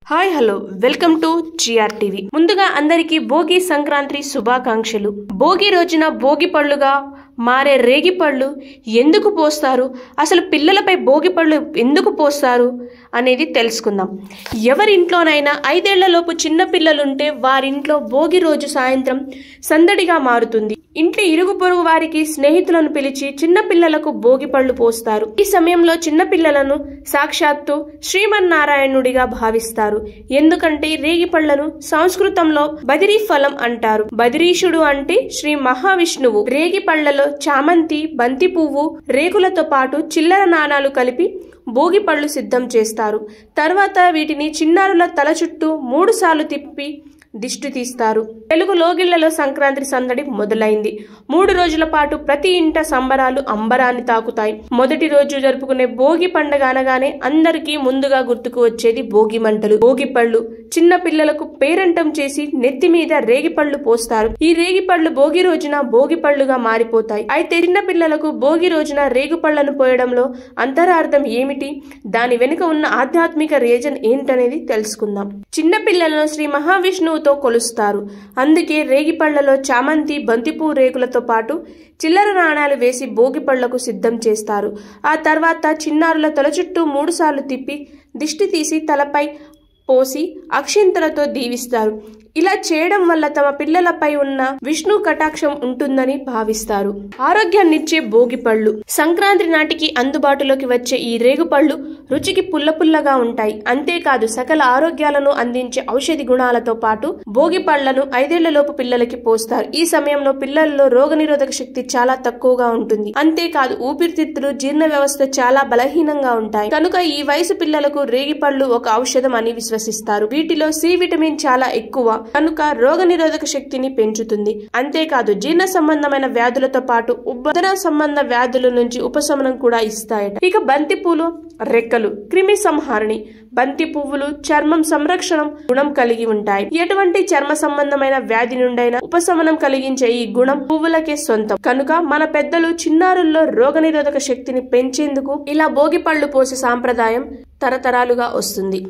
hi hello welcome to GR TV ముందుగా అందరికీ భోగి సంక్రాంతి శుభాకాంక్షలు భోగి రోజున భోగి పళ్ళుగా మారే రేగి పళ్ళు ఎందుకు పోస్తారు అసలు పిల్లలపై భోగి పళ్ళు ఎందుకు పోస్తారు అనేది తెలుసుకుందాం ఎవరింట్లోనైనా ఐదేళ్లలోపు చిన్న పిల్లలుంటే వారింట్లో భోగి రోజు సాయంత్రం సందడిగా మారుతుంది ఇంటి ఇరుగు పొరుగు వారికి స్నేహితులను పిలిచి చిన్న పిల్లలకు భోగి పళ్ళు పోస్తారు ఈ సమయంలో చిన్న పిల్లలను సాక్షాత్తు శ్రీమన్నారాయణుడిగా భావిస్తారు ఎందుకంటే రేగి పళ్లను సంస్కృతంలో బదిరీ ఫలం అంటారు బదిరీషుడు అంటే శ్రీ మహావిష్ణువు రేగి పళ్లలో చామంతి బంతి పువ్వు రేకులతో పాటు చిల్లర నాణాలు కలిపి భోగి పళ్ళు సిద్ధం చేస్తారు తర్వాత వీటిని చిన్నారుల తల చుట్టూ మూడు సార్లు తిప్పి దిష్టి తీస్తారు తెలుగు లోగిళ్లలో సంక్రాంతి సందడి మొదలైంది మూడు రోజుల పాటు ప్రతి ఇంట సంబరాలు అంబరాన్ని తాకుతాయి మొదటి రోజు జరుపుకునే భోగి పండగ అనగానే అందరికీ ముందుగా గుర్తుకు వచ్చేది భోగి మంటలు భోగి పళ్ళు చిన్న పిల్లలకు పేరంటం చేసి నెత్తి మీద రేగి పళ్ళు పోస్తారు ఈ రేగి పళ్ళు భోగి రోజున భోగి పళ్ళుగా మారిపోతాయి అయితే చిన్న పిల్లలకు భోగి రోజున రేగు పళ్లను పోయడంలో అంతరార్థం ఏమిటి దాని వెనుక ఉన్న ఆధ్యాత్మిక రీజన్ ఏంటనేది తెలుసుకుందాం చిన్న పిల్లలను శ్రీ మహావిష్ణువుతో కొలుస్తారు అందుకే రేగిపళ్లలో చామంతి బంతిపూ రేకులతో పాటు చిల్లర నాణాలు వేసి భోగి పళ్లకు సిద్ధం చేస్తారు ఆ తర్వాత చిన్నారుల తల చుట్టూ మూడుసార్లు తిప్పి దిష్టి తీసి తలపై పోసి అక్షింతలతో దీవిస్తారు ఇలా చేయడం వల్ల తమ పిల్లలపై ఉన్న విష్ణు కటాక్షం ఉంటుందని భావిస్తారు ఆరోగ్యాన్నిచ్చే భోగి పళ్ళు సంక్రాంతి నాటికి అందుబాటులోకి వచ్చే ఈ రేగుపళ్ళు రుచికి పుల్ల పుల్లగా ఉంటాయి అంతేకాదు సకల ఆరోగ్యాలను అందించే ఔషధి గుణాలతో పాటు భోగి పళ్లను ఐదేళ్లలోపు పిల్లలకి పోస్తారు ఈ సమయంలో పిల్లల్లో రోగనిరోధక శక్తి చాలా తక్కువగా ఉంటుంది అంతేకాదు ఊపిరితిత్తులు జీర్ణ వ్యవస్థ చాలా బలహీనంగా ఉంటాయి కనుక ఈ వయసు పిల్లలకు రేగి పళ్ళు ఒక ఔషధం అని విశ్వసిస్తారు వీటిలో సి విటమిన్ చాలా ఎక్కువ కనుక రోగనిరోధక శక్తిని పెంచుతుంది అంతేకాదు జీర్ణ సంబంధమైన వ్యాధులతో పాటు ఉబ్బదన సంబంధ వ్యాధుల నుంచి ఉపశమనం కూడా ఇస్తాయట ఇక బంతి పూలు రెక్కలు క్రిమి సంహారిణి బంతి పువ్వులు చర్మం సంరక్షణం గుణం కలిగి ఉంటాయి ఎటువంటి చర్మ సంబంధమైన వ్యాధి నుండైనా ఉపశమనం కలిగించే ఈ గుణం పువ్వులకే సొంతం కనుక మన పెద్దలు చిన్నారుల్లో రోగనిరోధక శక్తిని పెంచేందుకు ఇలా భోగి పళ్ళు పోసే సాంప్రదాయం తరతరాలుగా వస్తుంది